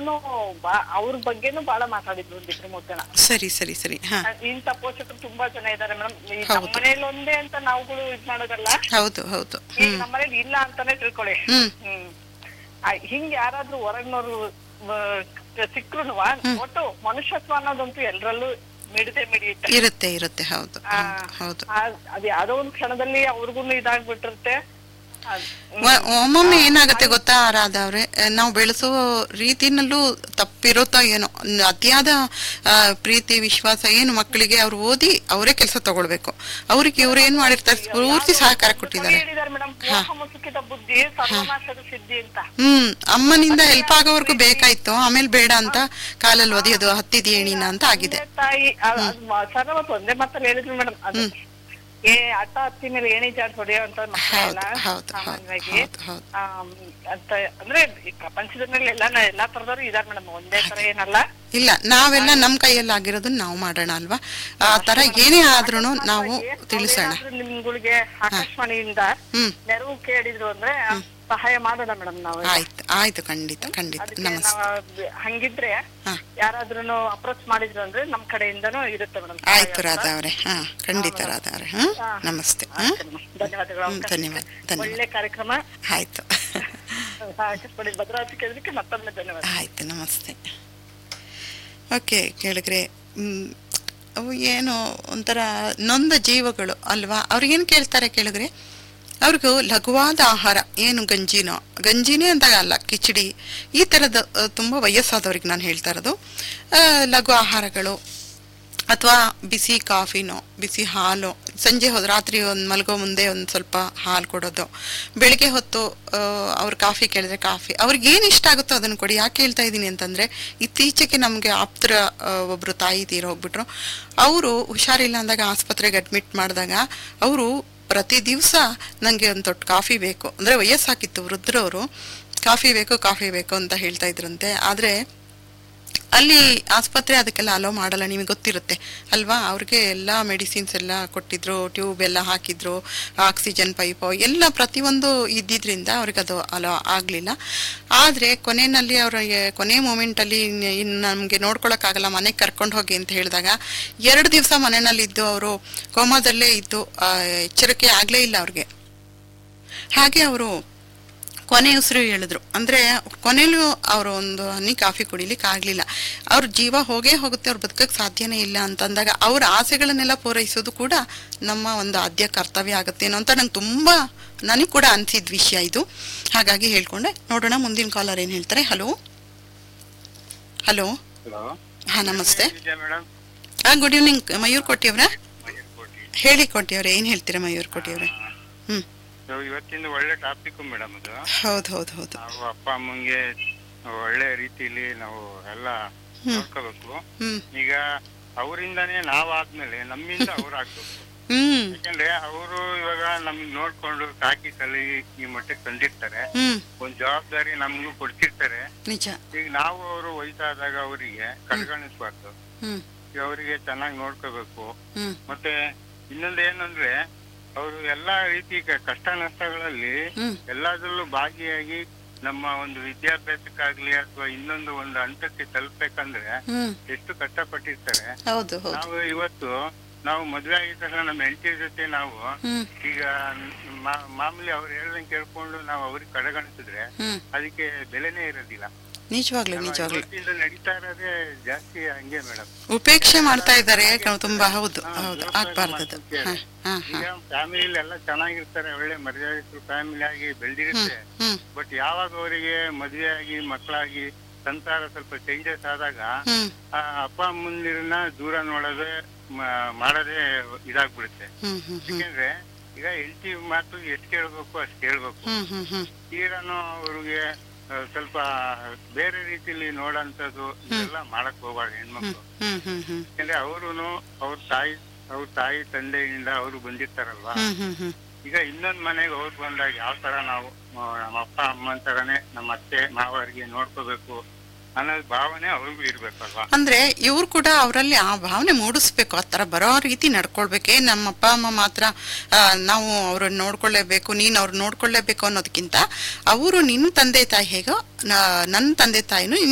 ಅವ್ರನ್ನು ಬಾ- ಅವ್ರ ಬಗ್ಗೆನೂ ಬಹಳ ಮಾತಾಡಿದ್ರು ಬಿಕ್ರಮೂರ್ತನ ಸರಿ ಸರಿ ಸರಿ ಹಾ ಇಂಥ ಪೋಷಕರು ತುಂಬಾ ಜನ ಇದಾರೆ ಮೇಡಮ್ ಈ ಹೌದು. ನಮ್ಮ ಮನೇಲಿ ಒಂದೇ ಅಂತ ನಾವುಗಳು ಇದ್ ಮಾಡೋದಲ್ಲ ಹೌದು ಹೌದು ಈಗ ನಮ್ಮ ಮನೇಲಿ ಇಲ್ಲ ಅಂತಾನೆ ತಿಳ್ಕೊಳ್ಳಿ ಹ್ಮ್ ಹ್ಮ್ ಆ, ಹಿಂಗ್ ಯಾರಾದ್ರೂ ಹೊರಗ್ನವ್ರು ಸಿಕ್ರು ಒಟ್ಟು ಮನುಷ್ಯತ್ವ ಅನ್ನೋದಂತೂ ಎಲ್ರಲ್ಲೂ ಮಿಡದೆ ಮಿಡಿಯುತ್ತೆ ಇರುತ್ತೆ ಇರುತ್ತೆ ಹೌದು ಆ, ಹೌದು, ಹೌದು ಆ- ಅದ್ ಯಾವ್ದೋ ಒಂದ್ ಕ್ಷಣದಲ್ಲಿ ಅವ್ರಿಗೂ ಇದಾಗ್ಬಿಟ್ಟಿರುತ್ತೆ ಅದ್- ವ- ಒಮ್ಮೊಮ್ಮೆ ಏನಾಗತ್ತೆ ಗೊತ್ತಾ ಆರಾಧ ಅವ್ರೆ ನಾವು ಬೆಳೆಸೋ ರೀತಿನಲ್ಲೂ ತಪ್ಪಿರುತ್ತೋ ಏನೋ ನ್- ಅತಿಯಾದ ಆ, ಪ್ರೀತಿ ವಿಶ್ವಾಸ ಏನು ಮಕ್ಕಳಿಗೆ ಅವ್ರು ಓದಿ ಅವರೇ ಕೆಲಸ ತಗೊಳ್ಬೇಕು ಅವ್ರಿಗೆ ಇವ್ರು ಏನ್ ಮಾಡಿರ್ತಾರೆ ಪೂರ್ತಿ ಸಹಕಾರ ಕೊಟ್ಟಿದ್ದಾರೆ ಹೇಳಿದಾರೆ ಮೇಡಮ್ ಮೋಹ ಮುಸುಕಿದ ಬುದ್ಧಿ ಸರ್ವನಾಶದ ಸಿದ್ಧಿ ಅಂತ ಹ್ಮ್ ಅಮ್ಮನಿಂದ ಹೆಲ್ಪ್ ಆಗೋವರೆಗೂ ಬೇಕಾಯ್ತು ಆಮೇಲೆ ಬೇಡ ಅಂತ ಕಾಲಲ್ಲಿ ಒದೆಯೋದು ಹತ್ತಿದ ಏಣಿನ ಅಂತ ಆಗಿದೆ ತಂದೆ ತಾಯಿ ಅ- ಅದ್ ಮ- ಸರ್ವತ್ತು ಒಂದೇ ಮಾತಲ್ಲಿ ಹೇಳಿದ್ರು ಮೇಡಮ್ ಅದು ಏ ಅಟ್ಟ ಹತ್ತಿ ಮೇಲೆ ಏಣಿ ಜಾಡ್ ಹೊಡೆಯೋ ಅಂತ ಮಕ್ಕಳೆಲ್ಲ ಹೌದು ಹೌದು ಹೌದು ಸಾಮಾನ್ಯವಾಗಿ ಹೌದು ಹೌದು ಆಮ್, ಅಂತ ಅಂದ್ರೆ ಈ ಪ್ರಪಂಚದ ಮೇಲೆ ಎಲ್ಲಾ ಎಲ್ಲಾ ತರದವ್ರು ಇದಾರೆ ಮೇಡಮ್ ಒಂದೇ ತರ ಏನಲ್ಲ ಇಲ್ಲ ನಾವೆಲ್ಲ ನಮ್ ಕೈಯಲ್ಲಿ ಆಗಿರೋದನ್ನ ನಾವು ಮಾಡೋಣ ಅಲ್ವಾ ಆ ತರ ಏನೇ ಆದ್ರೂನು ನಾವು ತಿಳಿಸೋಣ ಅವ್ರೇನಾದ್ರೂ ನಿಮ್ಗಳಿಗೆ ಆಕಾಶವಾಣಿಯಿಂದ ಹ್ಮ್ ನೆರವು ಕೇಳಿದ್ರು ಅಂದ್ರೆ ಸಹಾಯ ಮಾಡೋಣ ಮೇಡಮ್ ನಾವು ಆಯ್ತು ಆಯ್ತು ಖಂಡಿತ ಖಂಡಿತ ಅದಕ್ಕೆ ನಮಸ್ತೆ ನಾವು ಹಂಗಿದ್ರೆ ಹಾ. ಯಾರಾದ್ರೂ ಅಪ್ರೋಚ್ ಮಾಡಿದ್ರು ಅಂದ್ರೆ ನಮ್ ಕಡೆಯಿಂದನೂ ಇರುತ್ತೆ ಮೇಡಮ್ ಆಯ್ತು ರಾಧಾ ಅವ್ರೆ ಹಾ ಖಂಡಿತ ರಾಧಾ ಅವ್ರೆ ಹಾ ನಮಸ್ತೆ ಹಾ ಧನ್ಯವಾದಗಳು ಹ್ಮ್, ಧನ್ಯವಾದ ಧನ್ಯವಾದ ಒಳ್ಳೆ ಕಾರ್ಯಕ್ರಮ ಆಯ್ತು ಆಕಾಶವಾಣಿ ಭದ್ರಾವತಿ ಕೇಳಿದಕ್ಕೆ ಮತ್ತೊಮ್ಮೆ ಧನ್ಯವಾದ ಆಯ್ತು ನಮಸ್ತೆ ಓಕೆ ಕೇಳಿದ್ರೆ ಹ್ಮ್, ಅವು ಏನು ಒಂಥರ ನೊಂದ ಜೀವಗಳು ಅಲ್ವಾ ಅವ್ರಿಗೇನು ಕೇಳ್ತಾರೆ ಕೇಳಿದ್ರೆ ಅವ್ರಿಗೂ ಲಘುವಾದ ಆಹಾರ ಏನು ಗಂಜಿನೋ ಗಂಜಿನೇ ಅಂತ ಅಲ್ಲ ಕಿಚಡಿ ಈ ಥರದ ಅಹ್, ತುಂಬ ವಯಸ್ಸಾದವ್ರಿಗೆ ನಾನು ಹೇಳ್ತಾ ಇರೋದು ಅಹ್, ಲಘು ಆಹಾರಗಳು ಅಥವಾ ಬಿಸಿ ಕಾಫಿನೋ ಬಿಸಿ ಹಾಲು ಸಂಜೆ ಹೋದ ರಾತ್ರಿ ಒಂದು ಮಲಗೋ ಮುಂದೆ ಒಂದು ಸ್ವಲ್ಪ ಹಾಲು ಕೊಡೋದು ಬೆಳಿಗ್ಗೆ ಹೊತ್ತು ಅವ್ರು ಕಾಫಿ ಕೇಳಿದ್ರೆ ಕಾಫಿ ಅವ್ರಿಗೆ ಏನು ಇಷ್ಟ ಆಗುತ್ತೋ ಅದನ್ನು ಕೊಡಿ ಯಾಕೆ ಹೇಳ್ತಾ ಇದ್ದೀನಿ ಅಂತಂದರೆ ಇತ್ತೀಚೆಗೆ ನಮಗೆ ಆಪ್ತರ ಆ, ಒಬ್ರು ತಾಯಿ ತೀರ ಹೋಗ್ಬಿಟ್ರು ಅವರು ಹುಷಾರಿಲ್ಲ ಅಂದಾಗ ಆಸ್ಪತ್ರೆಗೆ ಅಡ್ಮಿಟ್ ಮಾಡಿದಾಗ ಅವರು ಪ್ರತಿ ದಿವಸ ನನಗೆ ಒಂದು ದೊಡ್ಡ ಕಾಫಿ ಬೇಕು ಅಂದರೆ ವಯಸ್ಸಾಕಿತ್ತು ವೃದ್ಧರವರು ಕಾಫಿ ಬೇಕು ಕಾಫಿ ಬೇಕು ಅಂತ ಹೇಳ್ತಾ ಇದ್ರಂತೆ ಆದರೆ ಅಲ್ಲಿ ಆಸ್ಪತ್ರೆ ಅದಕ್ಕೆಲ್ಲ ಅಲೋ ಮಾಡಲ್ಲ ನಿಮಗೆ ಗೊತ್ತಿರುತ್ತೆ ಅಲ್ವಾ ಅವ್ರಿಗೆ ಎಲ್ಲ ಮೆಡಿಸಿನ್ಸ್ ಎಲ್ಲ ಕೊಟ್ಟಿದ್ರು ಟ್ಯೂಬ್ ಎಲ್ಲ ಹಾಕಿದ್ರು ಆಕ್ಸಿಜನ್ ಪೈಪು ಎಲ್ಲ ಪ್ರತಿಯೊಂದು ಇದ್ದಿದ್ರಿಂದ ಅವ್ರಿಗೆ ಅದು ಅಲೋ ಆಗಲಿಲ್ಲ ಆದರೆ ಕೊನೆಯಲ್ಲಿ ಅವರಿಗೆ ಕೊನೆ ಮೂಮೆಂಟಲ್ಲಿ ಇನ್ನು ನಮಗೆ ನೋಡ್ಕೊಳಕ್ಕಾಗಲ್ಲ ಮನೆಗೆ ಕರ್ಕೊಂಡು ಹೋಗಿ ಅಂತ ಹೇಳಿದಾಗ ಎರಡು ದಿವಸ ಮನೆಯಲ್ಲಿದ್ದು ಅವರು ಕೋಮಾದಲ್ಲೇ ಇದ್ದು ಆ, ಎಚ್ಚರಿಕೆ ಆಗಲೇ ಇಲ್ಲ ಅವ್ರಿಗೆ ಹಾಗೆ ಅವರು ಕೊನೆ ಉಸಿರು ಹೇಳಿದ್ರು ಅಂದ್ರೆ ಕೊನೆಲೂ ಅವರು ಒಂದು ಹನಿ ಕಾಫಿ ಕುಡಿಲಿಕ್ಕೆ ಆಗ್ಲಿಲ್ಲ ಅವ್ರ ಜೀವ ಹೋಗೇ ಹೋಗುತ್ತೆ ಅವ್ರು ಬದುಕಕ್ಕೆ ಸಾಧ್ಯನೇ ಇಲ್ಲ ಅಂತಂದಾಗ ಅವ್ರ ಆಸೆಗಳನ್ನೆಲ್ಲ ಪೂರೈಸೋದು ಕೂಡ ನಮ್ಮ ಒಂದು ಆದ್ಯ ಕರ್ತವ್ಯ ಆಗುತ್ತೇನೋ ಅಂತ ನಂಗೆ ತುಂಬಾ ನನಗೆ ಕೂಡ ಅನ್ಸಿದ ವಿಷಯ ಇದು ಹಾಗಾಗಿ ಹೇಳ್ಕೊಂಡೆ ನೋಡೋಣ ಮುಂದಿನ ಕಾಲರ್ ಏನ್ ಹೇಳ್ತಾರೆ ಹಲೋ ಹಲೋ ಹಲೋ ಹಾ ನಮಸ್ತೆ ಮೇಡಮ್ ಹಾ ಗುಡ್ ಈವ್ನಿಂಗ್ ಮಯೂರ್ ಕೋಟಿಯವ್ರ ಹೇಳಿ ಕೋಟಿಯವ್ರೆ ಏನ್ ಹೇಳ್ತೀರಾ ಮಯೂರ್ ಕೋಟಿಯವ್ರೆ ಹ್ಮ್ ಇವತ್ತಿಂದ ಒಳ್ಳೆ ಟಾಪಿಕ್ ಮೇಡಮ್ ಅದು ಹೌದು ಹೌದು ಹೌದು ನಾವು ಅಪ್ಪ ಅಮ್ಮಂಗೆ ಒಳ್ಳೆ ರೀತಿಲಿ ನಾವು ಎಲ್ಲ ನೋಡ್ಕೋಬೇಕು ಹ್ಮ್ ಈಗ ಅವರಿಂದಾನೇ ನಾವಾದ್ಮೇಲೆ ನಮ್ಮಿಂದ ಅವ್ರು ಆಗ್ಬೇಕು ಹ್ಮ್ ಯಾಕಂದ್ರೆ ಅವರು ಇವಾಗ ನಮ್ಗ್ ನೋಡ್ಕೊಂಡು ಸಾಕಿ ಸಲಿ ಈ ಮಟ್ಟಕ್ಕೆ ತಂದಿರ್ತಾರೆ ಹ್ಮ್ ಒಂದ್ ಜವಾಬ್ದಾರಿ ನಮ್ಗೂ ಕೊಡ್ತಿರ್ತಾರೆ ನಿಜ ಈಗ ನಾವು ಅವರು ವಯಸ್ಸಾದಾಗ ಅವರಿಗೆ ಕಡೆಗಣಿಸ್ಬಾರ್ದು ಹ್ಮ್ ಈಗ ಅವರಿಗೆ ಚೆನ್ನಾಗಿ ನೋಡ್ಕೋಬೇಕು ಹ್ಮ್ ಮತ್ತೆ ಇನ್ನೊಂದು ಏನಂದ್ರೆ ಅವರು ಎಲ್ಲಾ ರೀತಿ ಕ- ಕಷ್ಟ ನಷ್ಟಗಳಲ್ಲಿ ಹ್ಮ್ ಎಲ್ಲಾದ್ರಲ್ಲೂ ಭಾಗಿಯಾಗಿ ನಮ್ಮ ಒಂದು ವಿದ್ಯಾಭ್ಯಾಸಕ್ಕಾಗ್ಲಿ ಅಥವಾ ಇನ್ನೊಂದು ಒಂದು ಹಂತಕ್ಕೆ ತಲುಪಬೇಕಂದ್ರೆ ಹ್ಮ್ ಎಷ್ಟು ಕಷ್ಟಪಟ್ಟಿರ್ತಾರೆ ಹೌದು ಹೌದು ನಾವು ಇವತ್ತು ನಾವು ಮದ್ವೆ ಆಗಿದ ತಕ್ಷಣ ನಮ್ಮ ಹೆಂಡತಿ ಜೊತೆ ನಾವು ಹ್ಮ್ ಈಗ ಮಾ- ಮಾಮೂಲಿ ಅವ್ರು ಹೇಳ್ದಂಗೆ ಕೇಳ್ಕೊಂಡು ನಾವು ಅವ್ರಿಗೆ ಕಡೆಗಣಿಸಿದ್ರೆ ಹ್ಮ್ ಅದಕ್ಕೆ ಬೆಲೆನೇ ಇರೋದಿಲ್ಲ ನಿಜವಾಗ್ಲು ನಿಜವಾಗ್ಲು ಇವತ್ತಿಂದ ನಡೀತಾ ಇರೋದೇ ಜಾಸ್ತಿ ಹಂಗೆ ಮೇಡಮ್ ಉಪೇಕ್ಷೆ ಮಾಡ್ತಾ ಇದ್ದಾರೆ ಕ- ತುಂಬಾ ಹೌದು ಹೌದು ಆಗ್ಬಾರ್ದು ಅದು ಹಾ ಹಾ ಹಾ ಈಗ ಫ್ಯಾಮಿಲಿ ಎಲ್ಲ ಚೆನ್ನಾಗಿರ್ತಾರೆ ಒಳ್ಳೆ ಮರ್ಯಾದಿತ ಫ್ಯಾಮಿಲಿ ಆಗಿ ಬೆಳೆದಿರುತ್ತೆ ಹ್ಮ್ ಬಟ್ ಯಾವಾಗ ಅವರಿಗೆ ಮದುವೆ ಆಗಿ ಮಕ್ಕಳಾಗಿ ಸಂಸಾರ ಸ್ವಲ್ಪ ಚೇಂಜಸ್ ಆದಾಗ ಹ್ಮ್ ಆ ಅಪ್ಪ ಅಮ್ಮಂದಿರನ್ನ ದೂರ ನೋಡೋದೇ ಮ- ಮಾಡೋದೇ ಇದಾಗ್ಬಿಡುತ್ತೆ ಹ್ಮ್ ಹ್ಮ್ ಹ್ಮ್ ಯಾಕೆಂದ್ರೆ ಈಗ ಹೆಂಡತಿ ಮಾತು ಎಷ್ಟು ಕೇಳ್ಬೇಕು ಅಷ್ಟು ಕೇಳ್ಬೇಕು ಹ್ಮ್ ಹ್ಮ್ ಹ್ಮ್ ತೀರನು ಅವ್ರಿಗೆ ಆ, ಸ್ವಲ್ಪ ಬೇರೆ ರೀತಿಲಿ ನೋಡಂತದ್ದು ಇದೆಲ್ಲ ಮಾಡಕ್ ಹೋಗ್ಬಾರ್ದು ಹೆಣ್ಮಕ್ಳು ಹ್ಮ್ ಹ್ಮ್ ಹ್ಮ್ ಯಾಕಂದ್ರೆ ಅವ್ರುನು ಅವ್ರ ತಾಯಿ ಅವ್ರ ತಾಯಿ ತಂದೆಯಿಂದ ಅವರು ಬಂದಿರ್ತಾರಲ್ವಾ ಹ್ಮ್ ಹ್ಮ್ ಹ್ಮ್ ಈಗ ಇನ್ನೊಂದ್ ಮನೆಗೆ ಹೋಗ್ ಬಂದಾಗ ಯಾವ ತರ ನಾವು ಆ, ನಮ್ಮ ಅಪ್ಪ ಅಮ್ಮನ ತರನೇ ನಮ್ಮ ಅತ್ತೆ ಮಾವರಿಗೆ ನೋಡ್ಕೋಬೇಕು ಅನ್ನೋ ಭಾವನೆ ಅವ್ರಿಗೂ ಇರ್ಬೇಕಲ್ವಾ ಅಂದ್ರೆ ಇವ್ರು ಕೂಡ ಅವರಲ್ಲಿ ಆ ಭಾವನೆ ಮೂಡಿಸ್ಬೇಕು ಆ ತರ ಬರೋ ರೀತಿ ನಡ್ಕೊಳ್ಬೇಕೆ ನಮ್ಮ ಅಪ್ಪ ಅಮ್ಮ ಮಾತ್ರ ಆ, ನಾವು ಅವ್ರನ್ನ ನೋಡ್ಕೊಳ್ಳೇಬೇಕು ನೀನ್ ಅವ್ರು ನೋಡ್ಕೊಳ್ಳೇಬೇಕು ಅನ್ನೋದಕ್ಕಿಂತ ಅವರು ನಿನ್ನ ತಂದೆ ತಾಯಿ ಹೇಗೋ ನ- ನನ್ನ ತಂದೆ ತಾಯಿನೂ